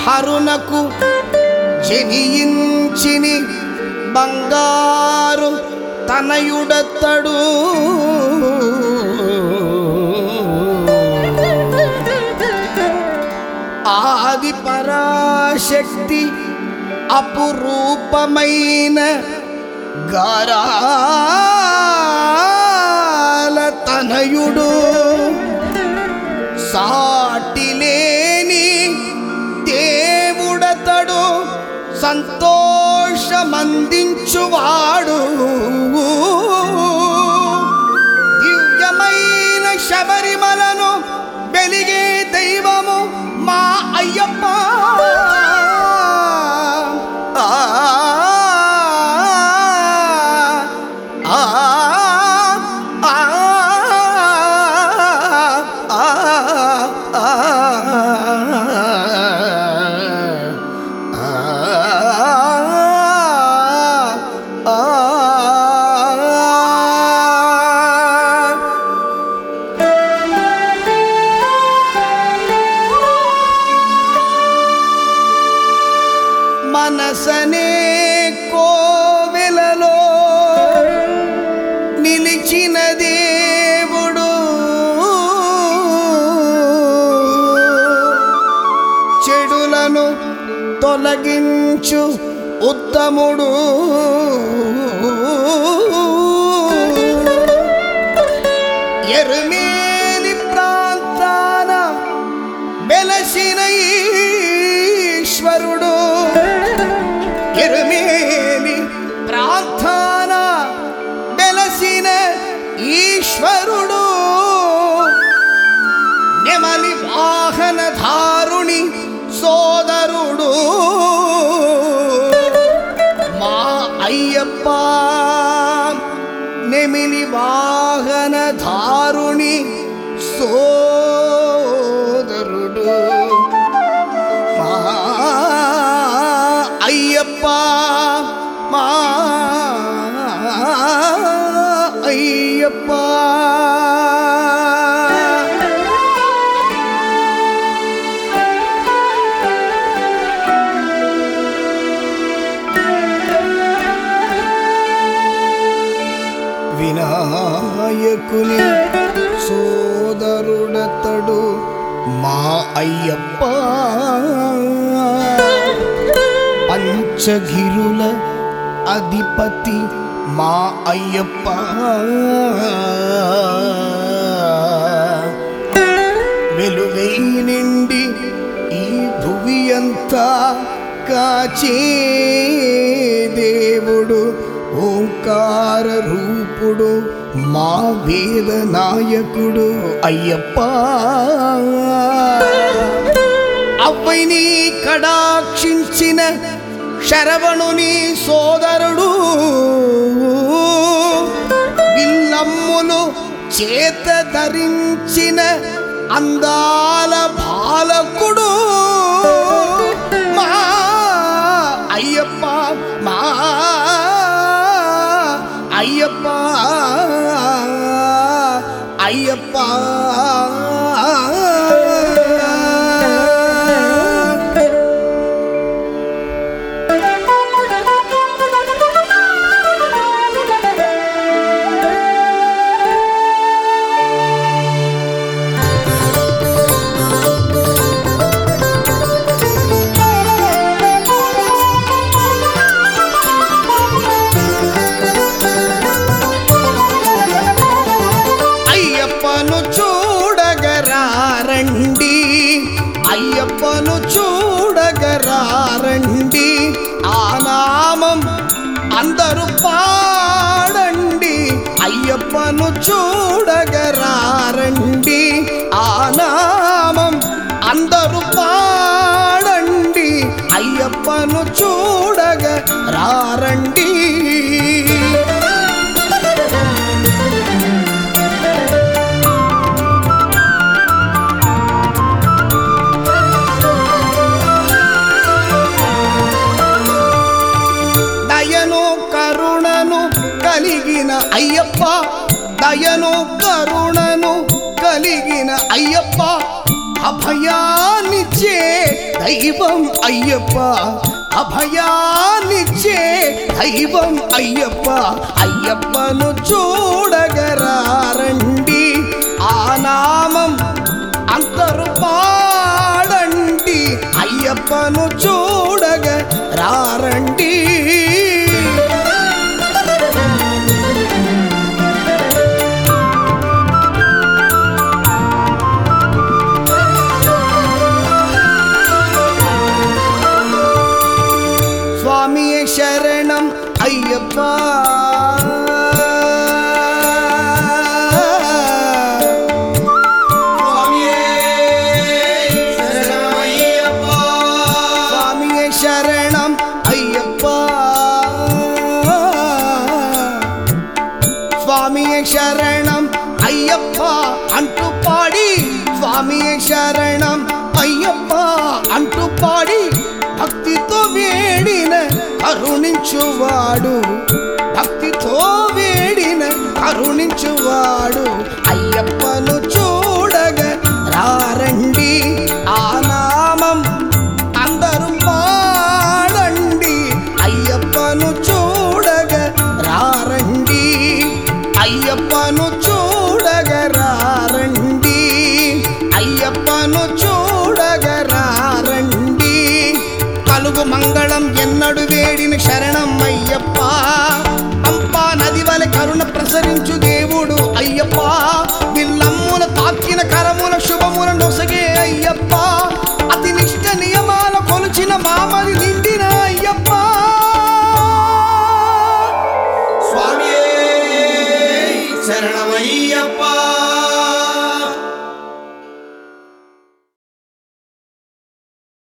హరునకు జనియించిని బంగారు తనయుడతడు ఆది పరాశక్తి అపురూపమైన గారాల తనయుడు సాటిలేని దేవుడతడు సంతోషమందించువాడు దివ్యమైన శబరిమలను వెలిగే దైవము మా అయ్యప్ప ఆ, ఆ, ఆ, ఆ, మనసనే కోవెలలో నిలిచిన దేవుడు చెడులను తొలగించు ఉత్తముడు ఎరుమేలి ప్రాంతాన వెలసిన ఈశ్వరుడు ఎరుమేలి ప్రాంతాన వెలసిన ఈశ్వరుడు నెమలి వాహన ధారుణి సోదరుడు మా అయ్యప్ప నెమిలి వాహన ధారుణి సోదరుడు మా అయ్యప్ప మా అయ్యప్ప వినాయకుని సోదరుడతడు మా అయ్యప్ప పంచగిరుల అధిపతి మా అయ్యప్ప వెలుగై నిండి ఈ భువి అంతా కాచే దేవుడు ఓంకార రూపుడు మా వేద నాయకుడు అయ్యప్ప అవ్వైని కడాక్షించిన శరవణుని సోదరుడు విల్లమ్ములు చేత ధరించిన అందాల బాలకుడు మా అయ్యప్ప మా అయ్యప్ప అయ్యప్ప అయ్యప్పను చూడగరారండి అయ్యప్పను చూడగరారండి ఆ నామం అందరూ పాడండి అయ్యప్పను చూడగరారండి ఆ నామం అందరూ పాడండి అయ్యప్పను చూడగ రారండి దయను కరుణను కలిగిన అయ్యప్ప దయను కరుణను కలిగిన అయ్యప్ప అభయాన్నిచ్చే దైవం అయ్యప్ప అభయాన్నిచ్చే దైవం అయ్యప్ప అయ్యప్పను చూడగరారండి ఆ నామం అందరూ పాడండి అయ్యప్పను చూడగ రారండి స్వామియే శరణం అయ్యప్ప స్వామియే శరణమయ్యప్ప స్వామియే శరణం అయ్యప్ప స్వామియే శరణం అయ్యప్ప అంటూ పాడి స్వామియే శరణం అయ్యప్ప అంటూ పాడి భక్తితో వేడిన కరుణించువాడు భక్తితో వేడిన కరుణించువాడు అయ్యప్పను చూడగ రారండి ఆ నామం అందరూ పాడండి అయ్యప్పను చూడగ రారండి అయ్యప్పను చూడగ రారండి అయ్యప్పను చూడగ రారండి కలుగు మంగళం ఎన్నడు వేడిన శరణం అయ్యప్ప పంపా నది వలె కరుణ ప్రసరించు దేవుడు అయ్యప్ప విల్లమ్ముల తాకిన కరముల శుభముల నొసగే అయ్యప్ప అతి నిష్ట నియమాల కొలుచిన మామది నిండిన అయ్యప్ప స్వామియే శరణమయ్యప్ప